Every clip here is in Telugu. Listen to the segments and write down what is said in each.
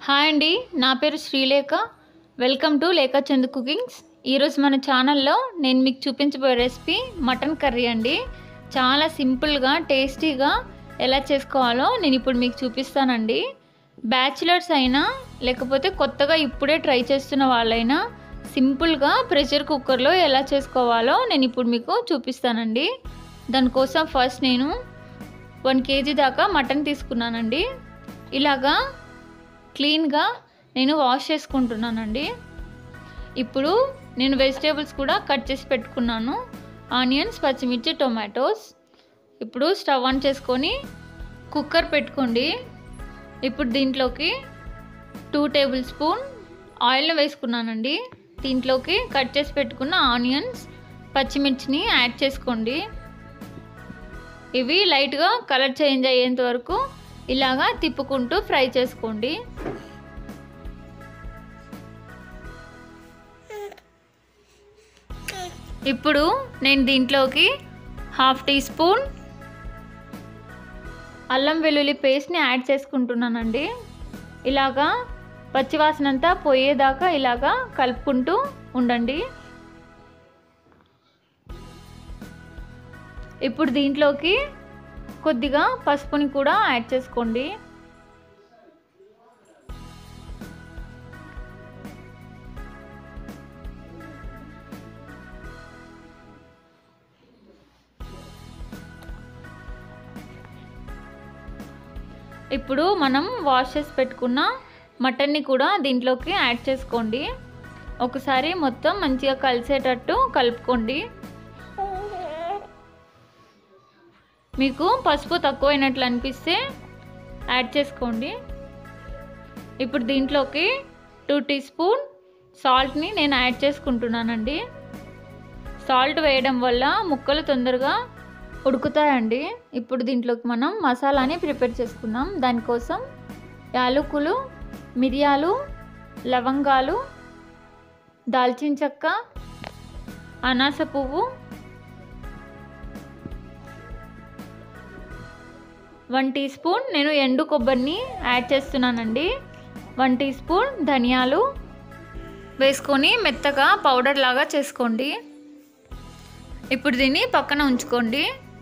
హాయ్ అండి నా పేరు శ్రీలేఖ వెల్కమ్ టు లేఖ చందు కుకింగ్స్ ఈరోజు మన ఛానల్లో నేను మీకు చూపించబోయే రెసిపీ మటన్ కర్రీ అండి చాలా సింపుల్గా టేస్టీగా ఎలా చేసుకోవాలో నేను ఇప్పుడు మీకు చూపిస్తానండి బ్యాచిలర్స్ అయినా లేకపోతే కొత్తగా ఇప్పుడే ట్రై చేస్తున్న వాళ్ళైనా సింపుల్గా ప్రెషర్ కుక్కర్లో ఎలా చేసుకోవాలో నేను ఇప్పుడు మీకు చూపిస్తానండి దానికోసం ఫస్ట్ నేను వన్ కేజీ దాకా మటన్ తీసుకున్నానండి ఇలాగా క్లీన్గా నేను వాష్ చేసుకుంటున్నానండి ఇప్పుడు నేను వెజిటేబుల్స్ కూడా కట్ చేసి పెట్టుకున్నాను ఆనియన్స్ పచ్చిమిర్చి టొమాటోస్ ఇప్పుడు స్టవ్ ఆన్ చేసుకొని కుక్కర్ పెట్టుకోండి ఇప్పుడు దీంట్లోకి టూ టేబుల్ స్పూన్ ఆయిల్ని వేసుకున్నానండి దీంట్లోకి కట్ చేసి పెట్టుకున్న ఆనియన్స్ పచ్చిమిర్చిని యాడ్ చేసుకోండి ఇవి లైట్గా కలర్ చేంజ్ అయ్యేంత వరకు ఇలాగా తిప్పుకుంటూ ఫ్రై చేసుకోండి ఇప్పుడు నేను దీంట్లోకి హాఫ్ టీ స్పూన్ అల్లం వెల్లుల్లి పేస్ట్ని యాడ్ చేసుకుంటున్నానండి ఇలాగా పచ్చివాసన అంతా పోయేదాకా ఇలాగా కలుపుకుంటూ ఉండండి ఇప్పుడు దీంట్లోకి కొద్దిగా పసుపుని కూడా యాడ్ చేసుకోండి ఇప్పుడు మనం వాష్ చేసి పెట్టుకున్న మటన్ని కూడా దీంట్లోకి యాడ్ చేసుకోండి ఒకసారి మొత్తం మంచిగా కలిసేటట్టు కలుపుకోండి మీకు పసుపు తక్కువైనట్లు అనిపిస్తే యాడ్ చేసుకోండి ఇప్పుడు దీంట్లోకి టూ టీ స్పూన్ సాల్ట్ని నేను యాడ్ చేసుకుంటున్నానండి సాల్ట్ వేయడం వల్ల ముక్కలు తొందరగా ఉడుకుతాయండి ఇప్పుడు దీంట్లోకి మనం మసాలాని ప్రిపేర్ చేసుకుందాం దానికోసం యాలకులు మిరియాలు లవంగాలు దాల్చిన చెక్క అనాస పువ్వు వన్ టీ స్పూన్ నేను ఎండు కొబ్బరిని యాడ్ చేస్తున్నానండి వన్ టీ స్పూన్ ధనియాలు వేసుకొని మెత్తగా పౌడర్ లాగా చేసుకోండి ఇప్పుడు దీన్ని పక్కన ఉంచుకోండి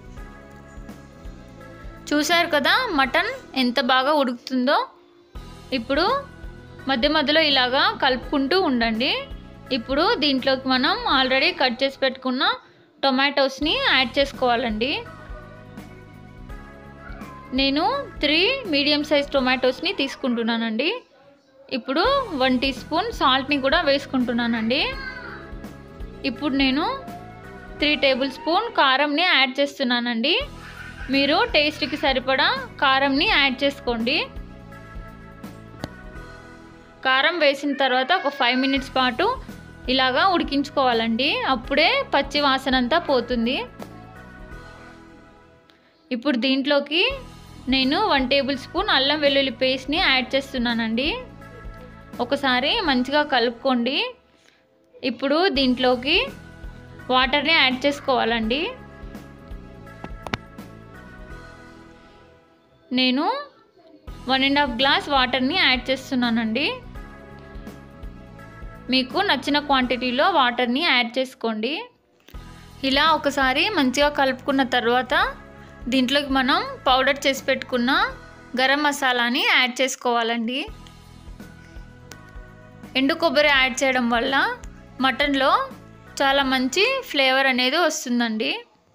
చూశారు కదా మటన్ ఎంత బాగా ఉడుకుతుందో ఇప్పుడు మధ్య మధ్యలో ఇలాగా కలుపుకుంటూ ఉండండి ఇప్పుడు దీంట్లోకి మనం ఆల్రెడీ కట్ చేసి పెట్టుకున్న టొమాటోస్ని యాడ్ చేసుకోవాలండి నేను త్రీ మీడియం సైజ్ టొమాటోస్ని తీసుకుంటున్నానండి ఇప్పుడు వన్ టీ స్పూన్ సాల్ట్ని కూడా వేసుకుంటున్నానండి ఇప్పుడు నేను త్రీ టేబుల్ స్పూన్ కారంని యాడ్ చేస్తున్నానండి మీరు టేస్ట్కి సరిపడా కారంని యాడ్ చేసుకోండి కారం వేసిన తర్వాత ఒక ఫైవ్ మినిట్స్ పాటు ఇలాగా ఉడికించుకోవాలండి అప్పుడే పచ్చి వాసన అంతా పోతుంది ఇప్పుడు దీంట్లోకి నేను వన్ టేబుల్ స్పూన్ అల్లం వెల్లుల్లి పేస్ట్ని యాడ్ చేస్తున్నానండి ఒకసారి మంచిగా కలుపుకోండి ఇప్పుడు దీంట్లోకి వాటర్ని యాడ్ చేసుకోవాలండి నేను వన్ అండ్ హాఫ్ గ్లాస్ వాటర్ని యాడ్ చేస్తున్నానండి మీకు నచ్చిన క్వాంటిటీలో వాటర్ని యాడ్ చేసుకోండి ఇలా ఒకసారి మంచిగా కలుపుకున్న తర్వాత దీంట్లోకి మనం పౌడర్ చేసి పెట్టుకున్న గరం మసాలాని యాడ్ చేసుకోవాలండి ఎండు కొబ్బరి యాడ్ చేయడం వల్ల మటన్లో చాలా మంచి ఫ్లేవర్ అనేది వస్తుందండి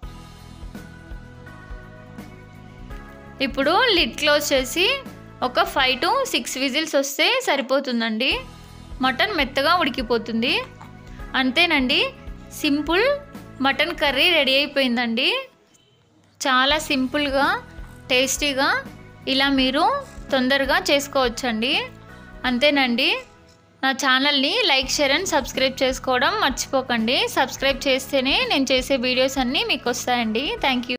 ఇప్పుడు లిడ్ క్లోజ్ చేసి ఒక ఫైవ్ టు సిక్స్ విజిల్స్ వస్తే సరిపోతుందండి మటన్ మెత్తగా ఉడికిపోతుంది అంతేనండి సింపుల్ మటన్ కర్రీ రెడీ అయిపోయిందండి చాలా సింపుల్గా టేస్టీగా ఇలా మీరు తొందరగా చేసుకోవచ్చండి అంతేనండి నా ఛానల్ని లైక్ షేర్ అండ్ సబ్స్క్రైబ్ చేసుకోవడం మర్చిపోకండి సబ్స్క్రైబ్ చేస్తేనే నేను చేసే వీడియోస్ అన్నీ మీకు వస్తాయండి థ్యాంక్ యూ